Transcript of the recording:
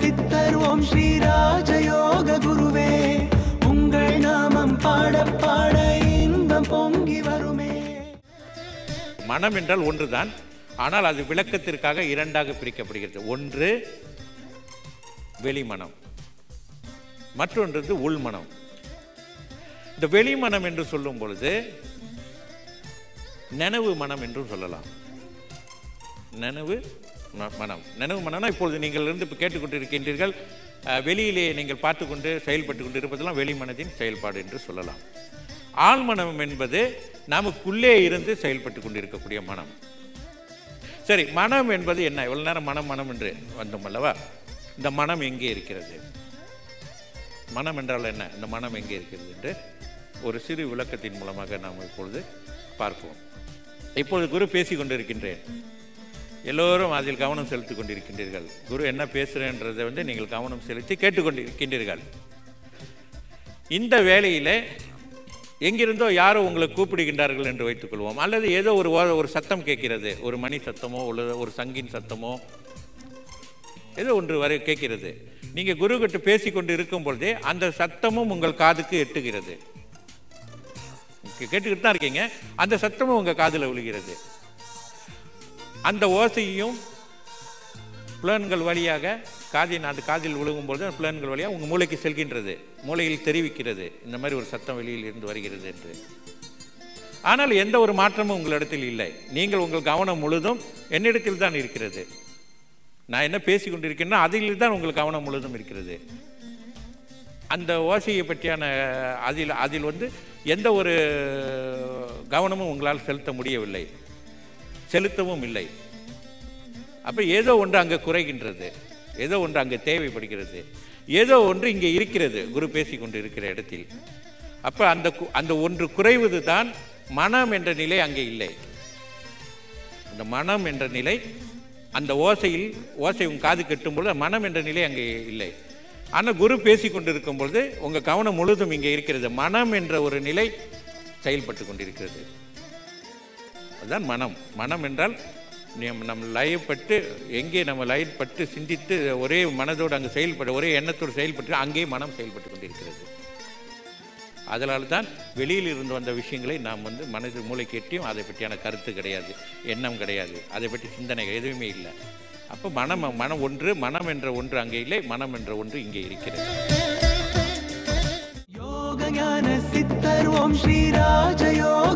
சித்தர் ஓம் ஸ்ரீ ராஜயோக குருவே உங்கள் நாமம் பாட பாட இன்பம் பொங்கி வருமே மனம் என்றால் ஒன்றுதான் ஆனால் அது விளக்கத்திற்காக இரண்டாக பிரிக்கப்படுகிறது ஒன்று வெளிமனம் மற்றொன்று உள்மனம் இந்த வெளிமனம் என்று சொல்லும் பொழுது நனவு மனம் என்றும் சொல்லலாம் நனவு ம- மனம் நனவு மனம்னா இப்பொழுது நீங்கள் இருந்து இப்போ கேட்டுக்கொண்டு இருக்கின்றீர்கள் அஹ், வெளியிலே நீங்கள் பார்த்து கொண்டு செயல்பட்டு கொண்டு இருப்பதெல்லாம் வெளிமனதின் செயல்பாடு என்று சொல்லலாம் ஆழ்மனம் என்பது நமக்குள்ளே இருந்து செயல்பட்டு கொண்டிருக்கக்கூடிய மனம் சரி மனம் என்பது என்ன இவ்வளவு நேரம் மனம் மனம் என்று வந்தோம் அல்லவா இந்த மனம் எங்கே இருக்கிறது மனம் என்றால் என்ன இந்த மனம் எங்கே இருக்கிறது என்று ஒரு சிறு விளக்கத்தின் மூலமாக நாம் இப்பொழுது பார்ப்போம் இப்பொழுது குரு பேசிக் கொண்டிருக்கின்றேன் எல்லோரும் அதில் கவனம் செலுத்திக் கொண்டிருக்கின்றீர்கள் குரு என்ன பேசுகிறேன்றதை வந்து நீங்கள் கவனம் செலுத்தி கேட்டுக்கொண்டிருக்கின்றீர்கள் இந்த வேளையிலே எங்கிருந்தோ யாரோ உங்களை கூப்பிடுகின்றார்கள் என்று வைத்துக்கொள்வோம் அல்லது ஏதோ ஒரு ஓ- ஒரு சத்தம் கேட்கிறது ஒரு மணி சத்தமோ அல்லது ஒரு சங்கின் சத்தமோ ஏதோ ஒன்று வரை கேட்கிறது நீங்க குரு கிட்ட பேசிக்கொண்டு இருக்கும் பொழுதே அந்த சத்தமும் உங்கள் காதுக்கு எட்டுகிறது கே- கேட்டுக்கிட்டு தான் இருக்கீங்க அந்த சத்தமும் உங்க காதுல விழுகிறது அந்த ஓசையும் புலன்கள் வழியாக காதின் அந்த காதில் விழுகும்போது அந்த புலன்கள் வழியாக உங்கள் மூளைக்கு செல்கின்றது மூளையில் தெரிவிக்கிறது இந்த மாதிரி ஒரு சத்தம் வெளியில் இருந்து வருகிறது என்று ஆனால் எந்த ஒரு மாற்றமும் உங்களிடத்தில் இல்லை நீங்கள் உங்கள் கவனம் முழுதும் என்னிடத்தில் தான் இருக்கிறது நான் என்ன பேசி கொண்டிருக்கேன்னா அதில் தான் உங்கள் கவனம் முழுதும் இருக்கிறது அந்த ஓசையை பற்றியான அதில் அதில் வந்து எந்த ஒரு கவனமும் உங்களால் செலுத்த முடியவில்லை செலுத்தவும் இல்லை அப்போ ஏதோ ஒன்று அங்கே குறைகின்றது ஏதோ ஒன்று அங்கே தேவைப்படுகிறது ஏதோ ஒன்று இங்கே இருக்கிறது குரு பேசி கொண்டு இருக்கிற இடத்தில் அப்போ அந்த கு- அந்த ஒன்று குறைவது தான் மனம் என்ற நிலை அங்கே இல்லை அந்த மனம் என்ற நிலை அந்த ஓசையில் ஓசை உங்க காது கெட்டும் பொழுது மனம் என்ற நிலை அங்கே இல்லை ஆனால் குரு பேசி கொண்டிருக்கும் பொழுது உங்கள் கவனம் முழுதும் இங்கே இருக்கிறது மனம் என்ற ஒரு நிலை செயல்பட்டு கொண்டிருக்கிறது அதுதான் மனம் மனம் என்றால் நம் நம்ம லயப்பட்டு எங்கே நம்ம லயப்பட்டு சிந்தித்து ஒரே மனதோடு அங்கே செயல்பட ஒரே எண்ணத்தோடு செயல்பட்டு அங்கே மனம் செயல்பட்டு கொண்டிருக்கிறது அதனால தான் வெளியில் இருந்து வந்த விஷயங்களை நாம் வந்து மனது மூளைக்கு எட்டியும் அதை பற்றியான கருத்து கிடையாது எண்ணம் கிடையாது அதை பற்றி சிந்தனை எதுவுமே இல்லை அப்போ மனம் மனம் ஒன்று மனம் என்ற ஒன்று அங்கே இல்லை மனம் என்ற ஒன்று இங்கே இருக்கிறது யோக ஞான சித்தர் ஓம் ஸ்ரீ ராஜயோக